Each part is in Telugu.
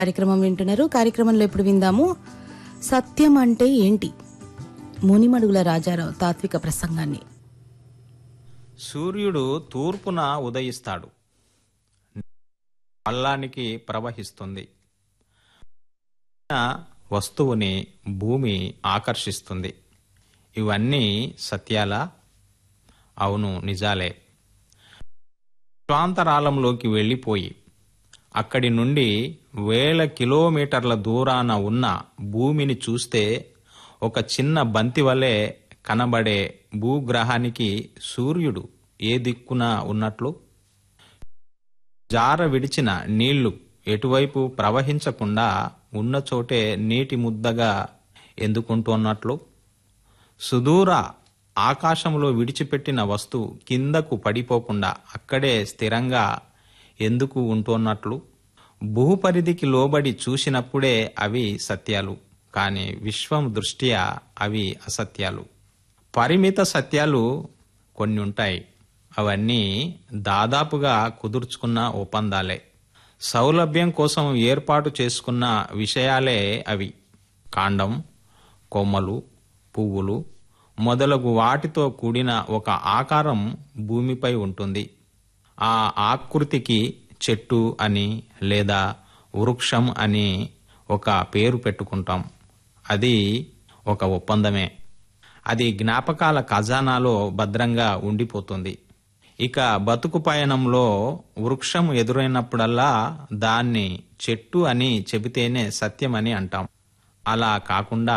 కార్యక్రమం వింటున్నారు కార్యక్రమంలో ఇప్పుడు విందాము సత్యం అంటే ఏంటి మునిమడుగుల రాజారావు తాత్విక ప్రసంగాన్ని సూర్యుడు తూర్పున ఉదయిస్తాడు పల్లానికి ప్రవహిస్తుంది వస్తువుని భూమి ఆకర్షిస్తుంది ఇవన్నీ సత్యాలా అవును నిజాలే ప్రాంతరాలంలోకి వెళ్ళిపోయి అక్కడి నుండి వేల కిలోమీటర్ల దూరాన ఉన్న భూమిని చూస్తే ఒక చిన్న బంతి వలె కనబడే భూగ్రహానికి సూర్యుడు ఏ దిక్కున ఉన్నట్లు జార విడిచిన నీళ్లు ఎటువైపు ప్రవహించకుండా ఉన్న చోటే నీటి ముద్దగా ఎందుకుంటున్నట్లు సుదూర ఆకాశంలో విడిచిపెట్టిన వస్తువు కిందకు పడిపోకుండా అక్కడే స్థిరంగా ఎందుకు ఉంటున్నట్లు భూపరిధికి లోబడి చూసినప్పుడే అవి సత్యాలు కానీ విశ్వం దృష్ట్యా అవి అసత్యాలు పరిమిత సత్యాలు కొన్ని ఉంటాయి అవన్నీ దాదాపుగా కుదుర్చుకున్న ఒప్పందాలే సౌలభ్యం కోసం ఏర్పాటు చేసుకున్న విషయాలే అవి కాండం కొమ్మలు పువ్వులు మొదలగు వాటితో కూడిన ఒక ఆకారం భూమిపై ఉంటుంది ఆ ఆకృతికి చెట్టు అని లేదా వృక్షం అని ఒక పేరు పెట్టుకుంటాం అది ఒక ఒప్పందమే అది జ్ఞాపకాల ఖజానాలో భద్రంగా ఉండిపోతుంది ఇక బతుకు పయనంలో వృక్షం ఎదురైనప్పుడల్లా దాన్ని చెట్టు అని చెబితేనే సత్యమని అంటాం అలా కాకుండా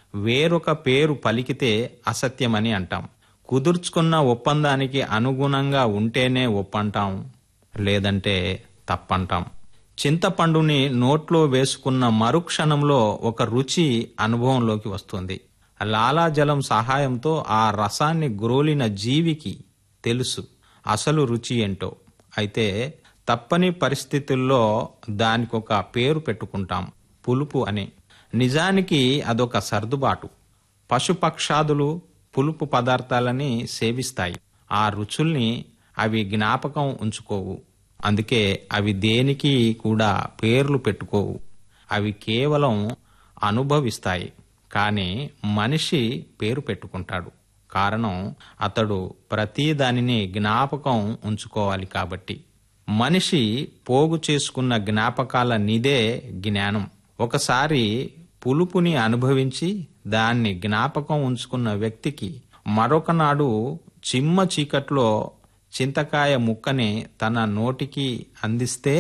వేరొక పేరు పలికితే అసత్యమని అంటాం కుదుర్చుకున్న ఒప్పందానికి అనుగుణంగా ఉంటేనే ఒప్పంటాం లేదంటే తప్పంటాం చింతపండుని నోట్లో వేసుకున్న మరుక్షణంలో ఒక రుచి అనుభవంలోకి వస్తుంది లాలాజలం సహాయంతో ఆ రసాన్ని గ్రోలిన జీవికి తెలుసు అసలు రుచి ఏంటో అయితే తప్పని పరిస్థితుల్లో దానికొక పేరు పెట్టుకుంటాం పులుపు అని నిజానికి అదొక సర్దుబాటు పశుపక్షాదులు పులుపు పదార్థాలని సేవిస్తాయి ఆ రుచుల్ని అవి జ్ఞాపకం ఉంచుకోవు అందుకే అవి దేనికి కూడా పేర్లు పెట్టుకోవు అవి కేవలం అనుభవిస్తాయి కానీ మనిషి పేరు పెట్టుకుంటాడు కారణం అతడు ప్రతి దానిని జ్ఞాపకం ఉంచుకోవాలి కాబట్టి మనిషి పోగు చేసుకున్న జ్ఞాపకాల నిదే జ్ఞానం ఒకసారి పులుపుని అనుభవించి దాన్ని జ్ఞాపకం ఉంచుకున్న వ్యక్తికి మరొక నాడు చిమ్మ చీకట్లో చింతకాయ ముక్కని తన నోటికి అందిస్తే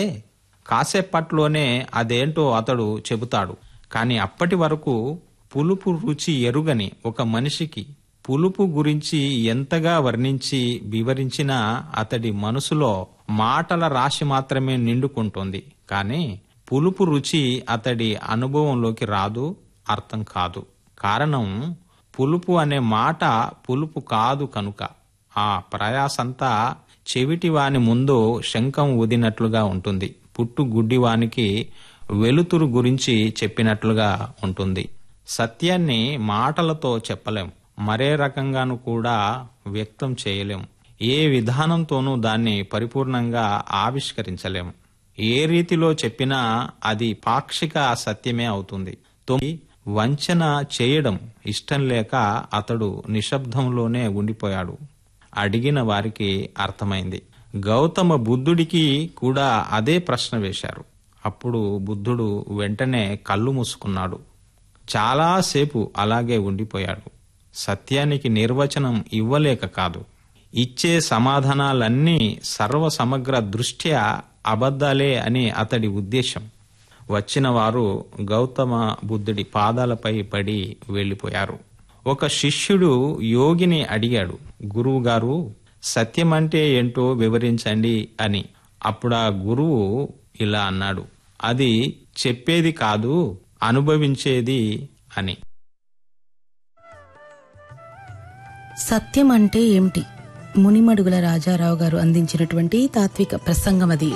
కాసేపట్లోనే అదేంటో అతడు చెబుతాడు కానీ అప్పటి వరకు పులుపు రుచి ఎరుగని ఒక మనిషికి పులుపు గురించి ఎంతగా వర్ణించి వివరించినా అతడి మనసులో మాటల రాశి మాత్రమే నిండుకుంటుంది కానీ పులుపు రుచి అతడి అనుభవంలోకి రాదు అర్థం కాదు కారణం పులుపు అనే మాట పులుపు కాదు కనుక ఆ ప్రయాసంతా చెవిటివాని ముందు శంఖం ఊదినట్లుగా ఉంటుంది పుట్టు గుడ్డివానికి వెలుతురు గురించి చెప్పినట్లుగా ఉంటుంది సత్యాన్ని మాటలతో చెప్పలేం మరే రకంగాను కూడా వ్యక్తం చేయలేం ఏ విధానంతోనూ దాన్ని పరిపూర్ణంగా ఆవిష్కరించలేం ఏ రీతిలో చెప్పినా అది పాక్షిక సత్యమే అవుతుంది తొమ్మిది వంచన చేయడం ఇష్టం లేక అతడు నిశ్శబ్దంలోనే ఉండిపోయాడు అడిగిన వారికి అర్థమైంది గౌతమ బుద్ధుడికి కూడా అదే ప్రశ్న వేశారు అప్పుడు బుద్ధుడు వెంటనే కళ్ళు మూసుకున్నాడు చాలాసేపు అలాగే ఉండిపోయాడు సత్యానికి నిర్వచనం ఇవ్వలేక కాదు ఇచ్చే సమాధానాలన్నీ సర్వసమగ్ర దృష్ట్యా అబద్ధాలే అని అతడి ఉద్దేశం వచ్చిన వారు గౌతమ బుద్ధుడి పాదాలపై పడి వెళ్ళిపోయారు ఒక శిష్యుడు యోగిని అడిగాడు గురువుగారు సత్యం అంటే ఏంటో వివరించండి అని అప్పుడా గురువు ఇలా అన్నాడు అది చెప్పేది కాదు అనుభవించేది అని సత్యం అంటే ఏమిటి మునిమడుగుల రాజారావు గారు అందించినటువంటి తాత్విక ప్రసంగం అది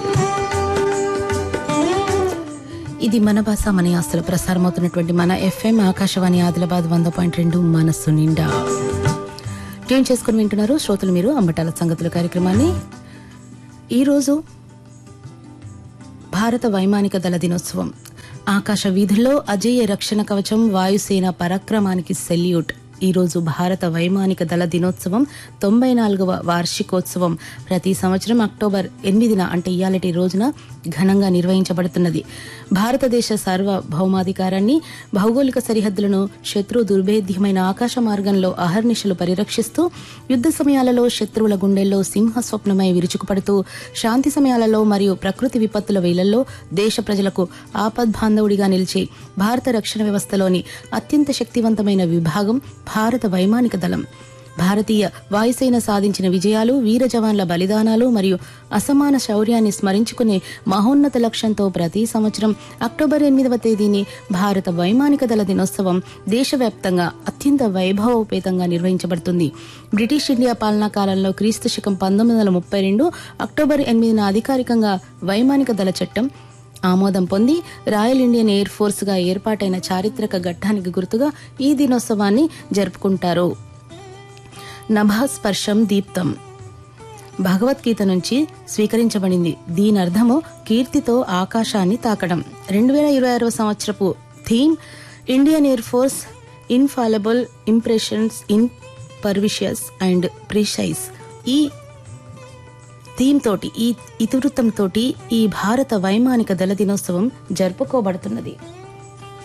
ఇది మన భాష మన ఆస్తుల ప్రసారమవుతున్నటువంటి మన ఎఫ్ఎం ఆకాశవాణి ఆదిలాబాద్ వంద పాయింట్ రెండు మనస్సు నిండా ట్యూన్ చేసుకుని వింటున్నారు శ్రోతలు మీరు అంబటాల సంగతుల కార్యక్రమాన్ని ఈరోజు భారత వైమానిక దళ దినోత్సవం ఆకాశ వీధుల్లో అజేయ రక్షణ కవచం వాయుసేన పరాక్రమానికి సెల్యూట్ ఈ రోజు భారత వైమానిక దళ దినోత్సవం తొంభై నాలుగవ వార్షికోత్సవం ప్రతి సంవత్సరం అక్టోబర్ ఎనిమిదిన అంటే ఇయాలటి రోజున ఘనంగా నిర్వహించబడుతున్నది భారతదేశ సార్వభౌమాధికారాన్ని భౌగోళిక సరిహద్దులను శత్రు దుర్భేద్యమైన ఆకాశ మార్గంలో అహర్నిశలు పరిరక్షిస్తూ యుద్ధ సమయాలలో శత్రువుల గుండెల్లో సింహ స్వప్నమై విరుచుకుపడుతూ శాంతి సమయాలలో మరియు ప్రకృతి విపత్తుల వేళల్లో దేశ ప్రజలకు ఆపద్బాంధవుడిగా నిలిచే భారత రక్షణ వ్యవస్థలోని అత్యంత శక్తివంతమైన విభాగం భారత వైమానిక దళం భారతీయ వాయుసేన సాధించిన విజయాలు వీర జవాన్ల బలిదానాలు మరియు అసమాన శౌర్యాన్ని స్మరించుకునే మహోన్నత లక్ష్యంతో ప్రతి సంవత్సరం అక్టోబర్ ఎనిమిదవ తేదీని భారత వైమానిక దళ దినోత్సవం దేశవ్యాప్తంగా అత్యంత వైభవోపేతంగా నిర్వహించబడుతుంది బ్రిటిష్ ఇండియా పాలనా కాలంలో క్రీస్తు శకం పంతొమ్మిది వందల ముప్పై రెండు అక్టోబర్ ఎనిమిదిన అధికారికంగా వైమానిక దళ చట్టం ఆమోదం పొంది రాయల్ ఇండియన్ ఎయిర్ ఫోర్స్ గా ఏర్పాటైన చారిత్రక ఘట్టానికి గుర్తుగా ఈ దినోత్సవాన్ని జరుపుకుంటారు నభస్పర్శం దీప్తం భగవద్గీత నుంచి స్వీకరించబడింది దీని అర్థము కీర్తితో ఆకాశాన్ని తాకడం రెండు వేల ఇరవై ఆరవ సంవత్సరపు theme Indian air force infallible impressions impervious and precise ఈ థీమ్ తోటి ఈ ఇతివృత్తం తోటి ఈ భారత వైమానిక దళ దినోత్సవం జరుపుకోబడుతున్నది